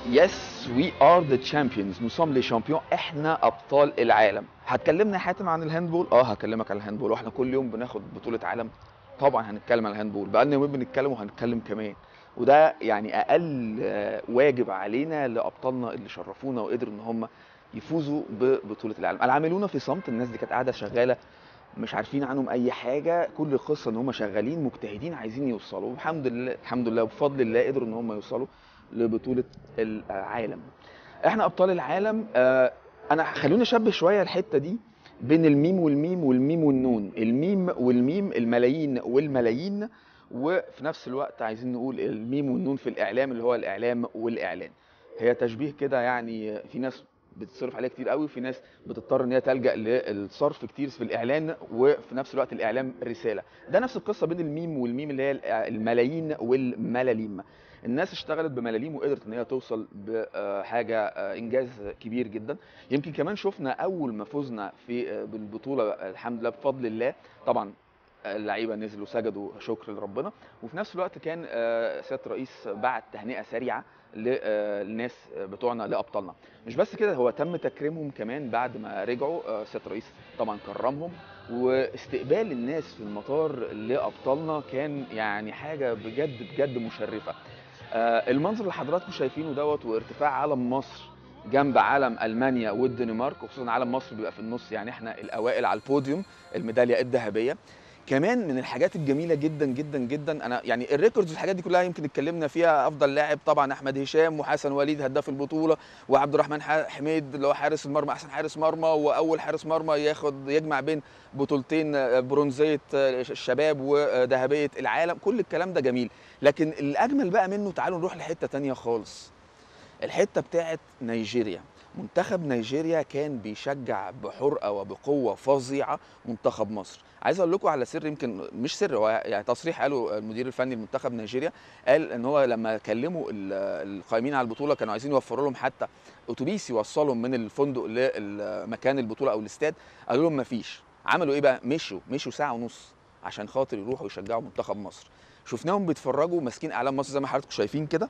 يس وي ار ذا تشامبيونز نوسام لي شامبيون احنا ابطال العالم هتكلمنا يا حاتم عن الهاندبول اه هكلمك عن الهاندبول واحنا كل يوم بناخد بطوله عالم طبعا هنتكلم عن الهاندبول بقالنا يومين بنتكلم وهنتكلم كمان وده يعني اقل آه، واجب علينا لابطالنا اللي شرفونا وقدروا ان هم يفوزوا ببطوله العالم العاملون في صمت الناس دي كانت قاعده شغاله مش عارفين عنهم اي حاجه كل القصه ان هم شغالين مجتهدين عايزين يوصلوا والحمد لله الحمد لله وبفضل الله قدروا ان هم يوصلوا لبطوله العالم احنا ابطال العالم آه، انا خلوني اشبه شويه الحته دي بين الميم والميم والميم والنون الميم والميم الملايين والملايين وفي نفس الوقت عايزين نقول الميم والنون في الاعلام اللي هو الاعلام والاعلان هي تشبيه كده يعني في ناس بتصرف عليها كتير قوي في ناس بتضطر ان هي تلجا للصرف كتير في الاعلان وفي نفس الوقت الاعلام رساله ده نفس القصه بين الميم والميم اللي هي الملايين والملاليم الناس اشتغلت بملاليم وقدرت ان هي توصل بحاجه انجاز كبير جدا يمكن كمان شفنا اول ما فزنا في بالبطوله الحمد لله بفضل الله طبعا اللعيبه نزلوا سجدوا شكر لربنا وفي نفس الوقت كان آه، سياده الرئيس بعت تهنئه سريعه للناس بتوعنا لابطالنا مش بس كده هو تم تكريمهم كمان بعد ما رجعوا آه، سياده الرئيس طبعا كرمهم واستقبال الناس في المطار لابطالنا كان يعني حاجه بجد بجد مشرفه آه، المنظر اللي حضراتكم شايفينه دوت وارتفاع علم مصر جنب علم المانيا والدنمارك وخصوصا علم مصر بيبقى في النص يعني احنا الاوائل على البوديوم الميداليه الذهبيه كمان من الحاجات الجميله جدا جدا جدا انا يعني الريكوردز والحاجات دي كلها يمكن اتكلمنا فيها افضل لاعب طبعا احمد هشام وحسن وليد هداف البطوله وعبد الرحمن ح- حميد اللي هو حارس المرمى احسن حارس مرمى واول حارس مرمى ياخد يجمع بين بطولتين آه، برونزيه آه، الشباب وذهبيه العالم كل الكلام ده جميل لكن الاجمل بقى منه تعالوا نروح لحته تانية خالص الحته بتاعت نيجيريا منتخب نيجيريا كان بيشجع بحرقه وبقوه فظيعه منتخب مصر عايز اقول لكم على سر يمكن مش سر هو يعني تصريح قاله المدير الفني لمنتخب نيجيريا قال ان هو لما كلموا ال- القائمين على البطوله كانوا عايزين يوفروا لهم حتى اتوبيس يوصلهم من الفندق لمكان البطوله او الاستاد قالوا لهم مفيش عملوا ايه بقى مشوا مشوا ساعه ونص عشان خاطر يروحوا يشجعوا منتخب مصر شفناهم بيتفرجوا ماسكين اعلام مصر زي ما حضراتكم شايفين كده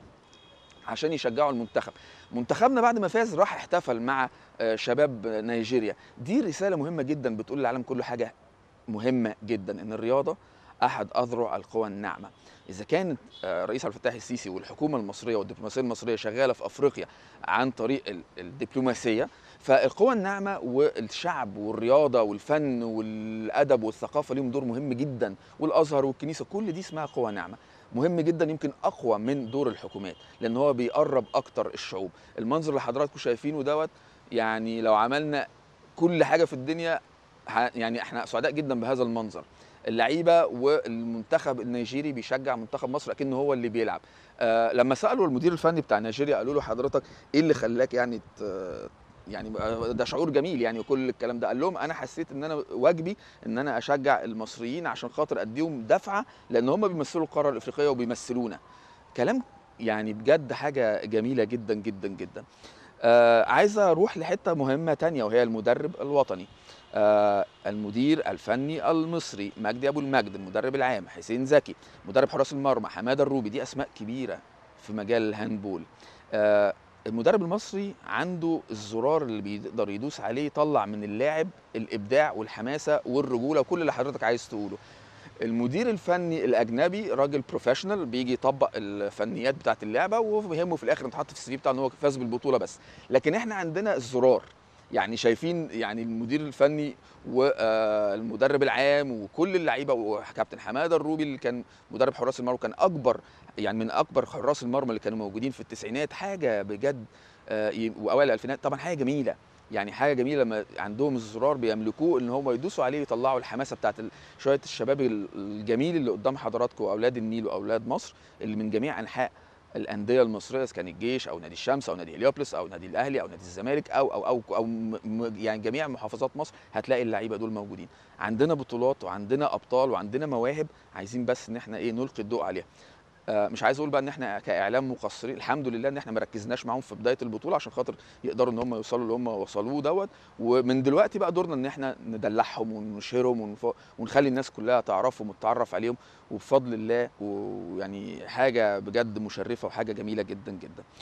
عشان يشجعوا المنتخب منتخبنا بعد ما فاز راح احتفل مع آه، شباب نيجيريا دي رساله مهمه جدا بتقول للعالم كله حاجه مهمه جدا ان الرياضه احد اذرع القوى الناعمه اذا كانت آه، رئيس عبد الفتاح السيسي والحكومه المصريه والدبلوماسيه المصريه شغاله في افريقيا عن طريق ال- الدبلوماسيه فالقوى الناعمه والشعب والرياضه والفن والادب والثقافه ليهم دور مهم جدا والازهر والكنيسه كل دي اسمها قوى ناعمه مهم جدا يمكن اقوى من دور الحكومات لان هو بيقرب اكتر الشعوب المنظر اللي حضراتكم شايفينه دوت يعني لو عملنا كل حاجه في الدنيا ه- يعني احنا سعداء جدا بهذا المنظر اللعيبه والمنتخب النيجيري بيشجع منتخب مصر اكنه هو اللي بيلعب آه لما سالوا المدير الفني بتاع نيجيريا قالوا له حضرتك ايه اللي خلاك يعني ت- يعني بقى- ده شعور جميل يعني وكل الكلام ده قال لهم انا حسيت ان انا واجبي ان انا اشجع المصريين عشان خاطر اديهم دفعه لان هم بيمثلوا القاره الافريقيه وبيمثلونا كلام يعني بجد حاجه جميله جدا جدا جدا آه عايز اروح لحته مهمه تانية وهي المدرب الوطني آه المدير الفني المصري مجدي ابو المجد المدرب العام حسين زكي مدرب حراس المرمى حماده الروبي دي اسماء كبيره في مجال الهاندبول آه المدرب المصري عنده الزرار اللي بيقدر يدوس عليه يطلع من اللاعب الابداع والحماسه والرجوله وكل اللي حضرتك عايز تقوله المدير الفني الاجنبي راجل بروفيشنال بيجي يطبق الفنيات بتاعه اللعبه ويهمه في الاخر يتحط في السي في بتاعه ان هو فاز بالبطوله بس لكن احنا عندنا الزرار يعني شايفين يعني المدير الفني والمدرب العام وكل اللعيبه وكابتن حماده الروبي اللي كان مدرب حراس المرمى كان اكبر يعني من اكبر حراس المرمى اللي كانوا موجودين في التسعينات حاجه بجد آه، ي- واوائل الالفينات طبعا حاجه جميله يعني حاجه جميله لما عندهم الزرار بيملكوه ان هم يدوسوا عليه يطلعوا الحماسه بتاعت ال- شويه الشباب ال- الجميل اللي قدام حضراتكم اولاد النيل واولاد مصر اللي من جميع انحاء الانديه المصريه اذا كان الجيش او نادي الشمس او نادي هليوبلس او نادي الاهلي او نادي الزمالك او او او, أو م- م- يعني جميع محافظات مصر هتلاقي اللعيبه دول موجودين عندنا بطولات وعندنا ابطال وعندنا مواهب عايزين بس ان احنا ايه نلقي الضوء عليها آه، مش عايز اقول بقى ان احنا كاعلام مقصرين الحمد لله ان احنا ما ركزناش معاهم في بدايه البطوله عشان خاطر يقدروا ان هم يوصلوا اللي هم وصلوه دوت ومن دلوقتي بقى دورنا ان احنا ندلعهم ونشهرهم ونف- ونخلي الناس كلها تعرفهم وتتعرف عليهم وبفضل الله ويعني حاجه بجد مشرفه وحاجه جميله جدا جدا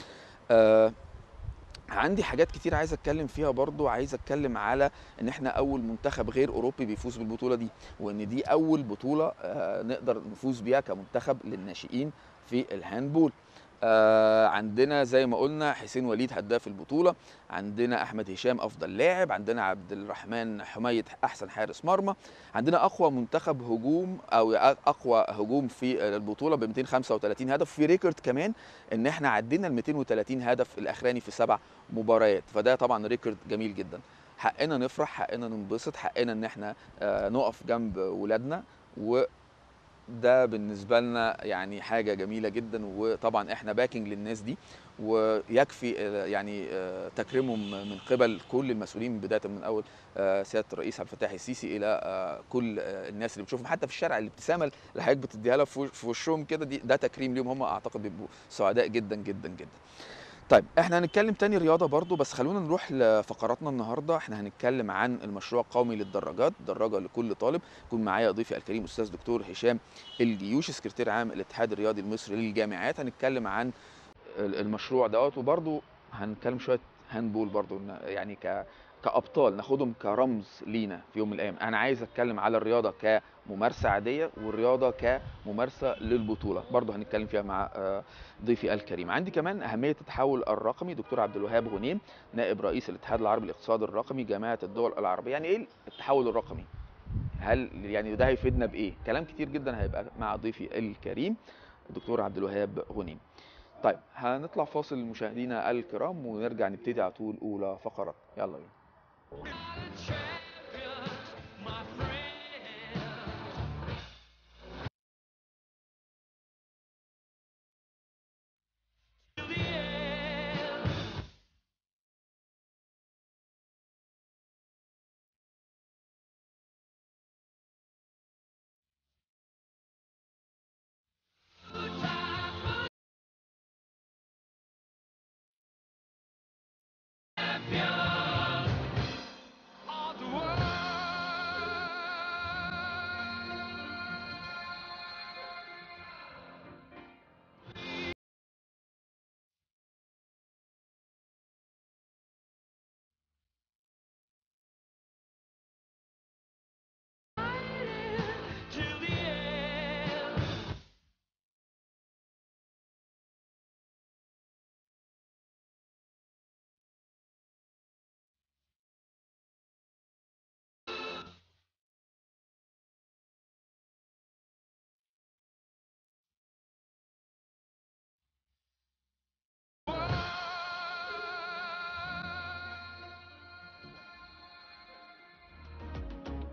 آه عندي حاجات كتير عايز اتكلم فيها برضو عايز اتكلم على ان احنا اول منتخب غير اوروبي بيفوز بالبطوله دي وان دي اول بطوله آه، نقدر نفوز بيها كمنتخب للناشئين في الهاندبول آه عندنا زي ما قلنا حسين وليد هداف البطوله عندنا احمد هشام افضل لاعب عندنا عبد الرحمن حميد احسن حارس مرمى عندنا اقوى منتخب هجوم او اقوى هجوم في البطوله ب 235 هدف في ريكورد كمان ان احنا عدينا ال 230 هدف الاخراني في سبع مباريات فده طبعا ريكورد جميل جدا حقنا نفرح حقنا ننبسط حقنا ان احنا آه، نقف جنب ولادنا و ده بالنسبه لنا يعني حاجه جميله جدا وطبعا احنا باكينج للناس دي ويكفي آه، يعني آه، تكريمهم من قبل كل المسؤولين بدايه من اول آه، سياده الرئيس عبد الفتاح السيسي الى كل الناس اللي بتشوفهم حتى في الشارع الابتسامه اللي حضرتك بتديها لها في وشهم كده دي ده تكريم ليهم هم اعتقد بيبقوا سعداء جدا جدا جدا طيب احنا هنتكلم تاني رياضه برضو بس خلونا نروح لفقراتنا النهارده احنا هنتكلم عن المشروع القومي للدراجات دراجه لكل طالب يكون معايا ضيفي الكريم استاذ دكتور هشام الجيوشي سكرتير عام الاتحاد الرياضي المصري للجامعات هنتكلم عن المشروع دوت وبرضو هنتكلم شويه هاندبول برضو يعني ك كابطال ناخدهم كرمز لينا في يوم من الايام انا عايز اتكلم على الرياضه كممارسه عاديه والرياضه كممارسه للبطوله برضه هنتكلم فيها مع آه، ضيفي الكريم عندي كمان اهميه التحول الرقمي دكتور عبد الوهاب غنيم نائب رئيس الاتحاد العربي للاقتصاد الرقمي جامعه الدول العربيه يعني ايه التحول الرقمي هل يعني ده هيفيدنا بايه كلام كتير جدا هيبقى مع ضيفي الكريم الدكتور عبد الوهاب غنيم طيب هنطلع فاصل مشاهدينا الكرام ونرجع نبتدي على طول اولى فقرات يلا بينا